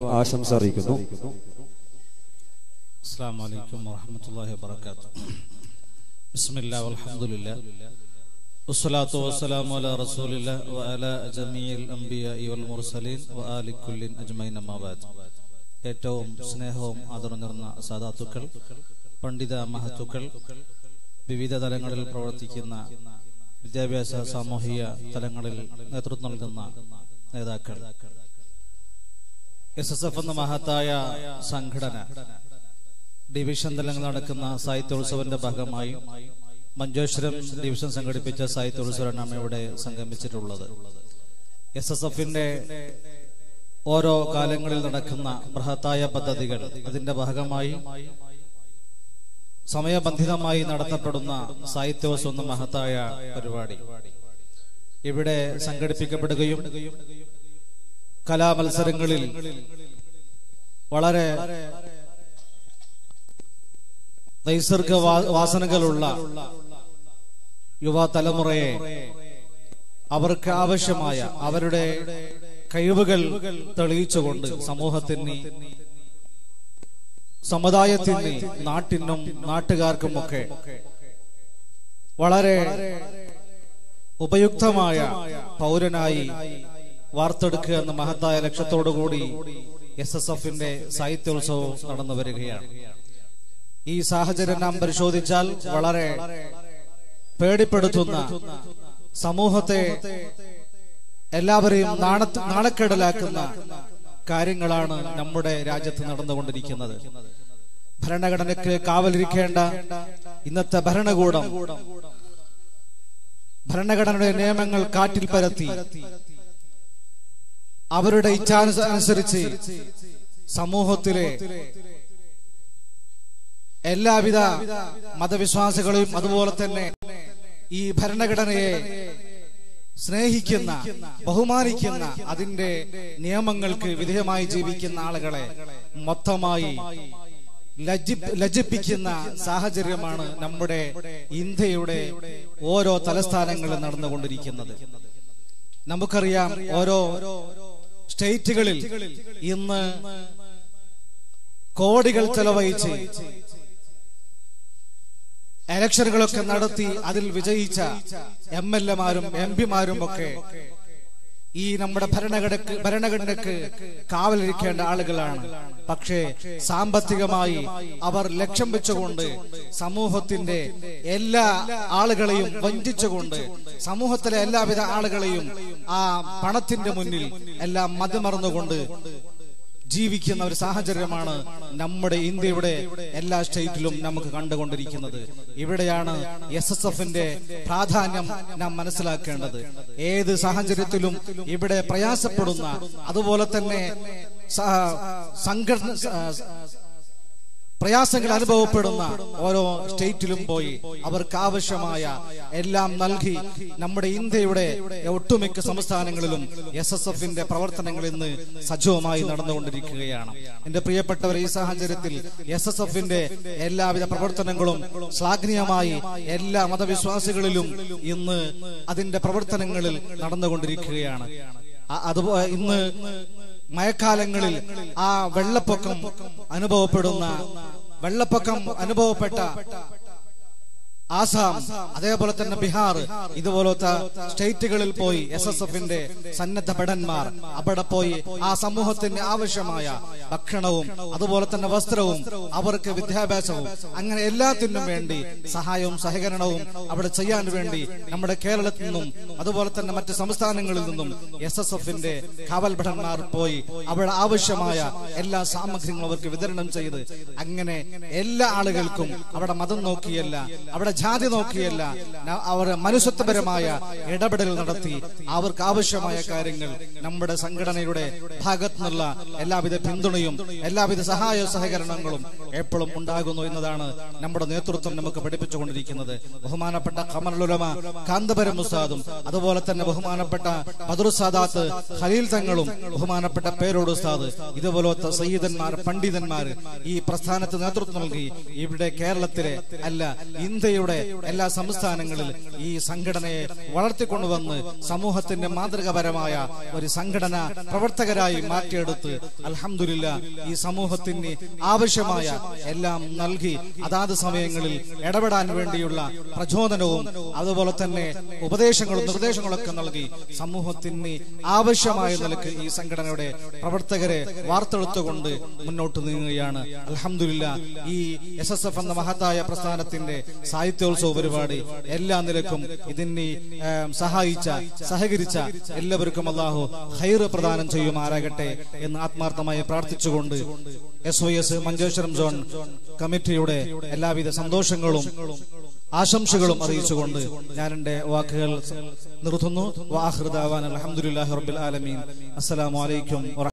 ആശംസ അറിയിക്കുന്നു السلام عليكم ورحمة الله وبركاته بسم الله والحمد لله والصلاة والسلام على رسول الله وعلى جميع الأنبياء والمرسلين وآل كل أجمعين ما بعد ഏറ്റവും സ്നേഹവും ആദരവും നിറഞ്ഞ സാധാത്തുക്കൾ പണ്ഡിത മഹത്തുക്കൾ വിവിധ തലങ്ങളിൽ പ്രവർത്തിക്കുന്ന വിദ്യാഭ്യാസ സാമൂഹിക തലങ്ങളിൽ നേതൃത്വം നൽകുന്ന നേതാക്കൾ എസ് എസ് എഫ് എന്ന മഹത്തായ സംഘടന ഡിവിഷൻ തലങ്ങളിൽ നടക്കുന്ന സാഹിത്യോത്സവന്റെ ഭാഗമായി മഞ്ചേശ്വരം ഡിവിഷൻ സംഘടിപ്പിച്ച സാഹിത്യോത്സവമാണ് ഇവിടെ സംഗമിച്ചിട്ടുള്ളത് എസ് എസ് എഫിന്റെ ഓരോ കാലങ്ങളിൽ നടക്കുന്ന ബൃഹത്തായ പദ്ധതികൾ അതിന്റെ ഭാഗമായി സമയബന്ധിതമായി നടത്തപ്പെടുന്ന സാഹിത്യോത്സവം എന്ന മഹത്തായ പരിപാടി ഇവിടെ സംഘടിപ്പിക്കപ്പെടുകയും കലാമത്സരങ്ങളിൽ വളരെ നൈസർഗ വാ- വാസനകളുള്ള യുവ തലമുറയെ അവർക്ക് ആവശ്യമായ അവരുടെ കഴിവുകൾ തെളിയിച്ചുകൊണ്ട് സമൂഹത്തിന് സമുദായത്തിന് നാട്ടിനും നാട്ടുകാർക്കുമൊക്കെ വളരെ ഉപയുക്തമായ പൗരനായി വാർത്തെടുക്കുക എന്ന മഹത്തായ ലക്ഷ്യത്തോടുകൂടി എസ് എസ് എഫിന്റെ സാഹിത്യോത്സവം നടന്നു വരികയാണ് ഈ സാഹചര്യം നാം പരിശോധിച്ചാൽ വളരെ പേടിപ്പെടുത്തുന്ന സമൂഹത്തെ എല്ലാവരെയും നാണത്ത് നാണക്കേടലാക്കുന്ന കാര്യങ്ങളാണ് നമ്മുടെ രാജ്യത്ത് നടന്നുകൊണ്ടിരിക്കുന്നത് ഭരണഘടനയ്ക്ക് കാവലിരിക്കേണ്ട ഇന്നത്തെ ഭരണകൂടം ഭരണഘടനയുടെ നിയമങ്ങൾ കാറ്റിൽ പരത്തി അവരുടെ ഇച്ഛാനുസരിച്ച് സമൂഹത്തിലെ എല്ലാവിധ മതവിശ്വാസികളെയും അതുപോലെ തന്നെ ഈ ഭരണഘടനയെ സ്നേഹിക്കുന്ന ബഹുമാനിക്കുന്ന അതിന്റെ നിയമങ്ങൾക്ക് വിധേയമായി ജീവിക്കുന്ന ആളുകളെ മൊത്തമായി ലജ്ജി- ലജ്ജിപ്പിക്കുന്ന സാഹചര്യമാണ് നമ്മുടെ ഇന്ത്യയുടെ ഓരോ തലസ്ഥാനങ്ങളിൽ നടന്നുകൊണ്ടിരിക്കുന്നത് നമുക്കറിയാം ഓരോ സ്റ്റേറ്റുകളിൽ ഇന്ന് കോടികൾ ചെലവഴിച്ച് ഇലക്ഷനുകളൊക്കെ നടത്തി അതിൽ വിജയിച്ച എം എൽ എമാരും എം പിമാരും ഒക്കെ ഈ നമ്മുടെ ഭരണഘടനക്ക് ഭരണഘടനക്ക് കാവലിരിക്കേണ്ട ആളുകളാണ് പക്ഷേ സാമ്പത്തികമായി അവർ ലക്ഷ്യം വെച്ചുകൊണ്ട് സമൂഹത്തിന്റെ എല്ലാ ആളുകളെയും വഞ്ചിച്ചുകൊണ്ട് സമൂഹത്തിലെ എല്ലാവിധ ആളുകളെയും ആ പണത്തിന്റെ മുന്നിൽ എല്ലാം മതിമറന്നുകൊണ്ട് ജീവിക്കുന്ന ഒരു സാഹചര്യമാണ് നമ്മുടെ ഇന്ത്യയുടെ എല്ലാ സ്റ്റേറ്റിലും നമുക്ക് കണ്ടുകൊണ്ടിരിക്കുന്നത് ഇവിടെയാണ് എസ് എസ് എഫിന്റെ പ്രാധാന്യം നാം മനസ്സിലാക്കേണ്ടത് ഏത് സാഹചര്യത്തിലും ഇവിടെ പ്രയാസപ്പെടുന്ന അതുപോലെ തന്നെ സ- സംഘടന സ- പ്രയാസങ്ങൾ അനുഭവപ്പെടുന്ന ഓരോ സ്റ്റേറ്റിലും പോയി അവർക്ക് ആവശ്യമായ എല്ലാം നൽകി നമ്മുടെ ഇന്ത്യയുടെ ഒട്ടുമിക്ക സംസ്ഥാനങ്ങളിലും എസ് എസ് എഫിന്റെ പ്രവർത്തനങ്ങൾ ഇന്ന് സജീവമായി നടന്നുകൊണ്ടിരിക്കുകയാണ് എന്റെ പ്രിയപ്പെട്ടവർ ഈ സാഹചര്യത്തിൽ എസ് എസ് എഫിന്റെ എല്ലാവിധ പ്രവർത്തനങ്ങളും ശ്ലാഘനീയമായി എല്ലാ മതവിശ്വാസികളിലും ഇന്ന് അതിന്റെ പ്രവർത്തനങ്ങളിൽ നടന്നുകൊണ്ടിരിക്കുകയാണ് അ- അതുപോലെ ഇന്ന് മഴക്കാലങ്ങളിൽ ആ വെള്ളപ്പൊക്കം അനുഭവപ്പെടുന്ന വെള്ളപ്പൊക്കം അനുഭവപ്പെട്ട ആസാം അതേപോലെ തന്നെ ബീഹാർ ഇതുപോലത്തെ സ്റ്റേറ്റുകളിൽ പോയി എസ് എസ് എഫിന്റെ സന്നദ്ധ ഭടന്മാർ അവിടെ പോയി ആ സമൂഹത്തിന് ആവശ്യമായ ഭക്ഷണവും അതുപോലെ തന്നെ വസ്ത്രവും അവർക്ക് വിദ്യാഭ്യാസവും അങ്ങനെ എല്ലാത്തിനും വേണ്ടി സഹായവും സഹകരണവും അവിടെ ചെയ്യാൻ വേണ്ടി നമ്മുടെ കേരളത്തിൽ നിന്നും അതുപോലെ തന്നെ മറ്റ് സംസ്ഥാനങ്ങളിൽ നിന്നും എസ് എസ് എഫിന്റെ കാവൽ ഭടന്മാർ പോയി അവിടെ ആവശ്യമായ എല്ലാ സാമഗ്രികളും അവർക്ക് വിതരണം ചെയ്ത് അങ്ങനെ എല്ലാ ആളുകൾക്കും അവിടെ മതം നോക്കിയല്ല അവിടെ ജാതി നോക്കിയല്ല ന- അവർ മനുഷ്യത്വപരമായ ഇടപെടൽ നടത്തി അവർക്ക് ആവശ്യമായ കാര്യങ്ങൾ നമ്മുടെ സംഘടനയുടെ ഭാഗത്തു നിന്നുള്ള എല്ലാവിധ പിന്തുണയും എല്ലാവിധ സഹായ സഹകരണങ്ങളും എപ്പോഴും ഉണ്ടാകുന്നു എന്നതാണ് നമ്മുടെ നേതൃത്വം നമുക്ക് പഠിപ്പിച്ചുകൊണ്ടിരിക്കുന്നത് ബഹുമാനപ്പെട്ട കമലുലമ കാന്തപുരം ഉസ്താദും അതുപോലെ തന്നെ ബഹുമാനപ്പെട്ട മധുർസാദാത്ത് ഖലീൽ തങ്ങളും ബഹുമാനപ്പെട്ട പേരോട് ഉസ്താദ് ഇതുപോലത്തെ സയ്യിദന്മാർ പണ്ഡിതന്മാർ ഈ പ്രസ്ഥാനത്ത് നേതൃത്വം നൽകി ഇവിടെ കേരളത്തിലെ അല്ല ഇന്ത്യയുടെ ഇന്ത്യയുടെ എല്ലാ സംസ്ഥാനങ്ങളിൽ ഈ സംഘടനയെ വളർത്തിക്കൊണ്ടുവന്ന് സമൂഹത്തിന്റെ മാതൃകപരമായ ഒരു സംഘടന പ്രവർത്തകരായി മാറ്റിയെടുത്ത് അൽഹംദുലില്ല ഈ സമൂഹത്തിന് ആവശ്യമായ എല്ലാം നൽകി അതാത് സമയങ്ങളിൽ ഇടപെടാൻ വേണ്ടിയുള്ള പ്രചോദനവും അതുപോലെ തന്നെ ഉപദേശങ്ങളും നിർദ്ദേശങ്ങളൊക്കെ നൽകി സമൂഹത്തിന് ആവശ്യമായ നിലക്ക് ഈ സംഘടനയുടെ പ്രവർത്തകരെ വാർത്തെടുത്തുകൊണ്ട് മുന്നോട്ട് നീങ്ങുകയാണ് അലഹമില്ല ഈ എസ് എസ് എഫ് എന്ന മഹത്തായ പ്രസ്ഥാനത്തിന്റെ സാഹിത്യോത്സവ പരിപാടി എല്ലാ നിലക്കും ഇതിന് ഏം, സഹായിച്ച സഹകരിച്ച എല്ലാവർക്കും അള്ളാഹു ഹൈറ് പ്രദാനം ചെയ്യുമാറാകട്ടെ എന്ന് ആത്മാർത്ഥമായി പ്രാർത്ഥിച്ചുകൊണ്ട് S O S Manjeshwaram zone കമ്മിറ്റിയുടെ എല്ലാവിധ സന്തോഷങ്ങളും ആശംസകളും അറിയിച്ചുകൊണ്ട് ഞാൻ എന്റെ വാക്കുകൾ നിർത്തുന്നു വാഹൃദാവാൻ അലഹമുല്ലാ റബ്ബിൽ ആലമീൻ അസ്സലാമു അലൈക്കും വറഹ്മത്തുള്ളാഹി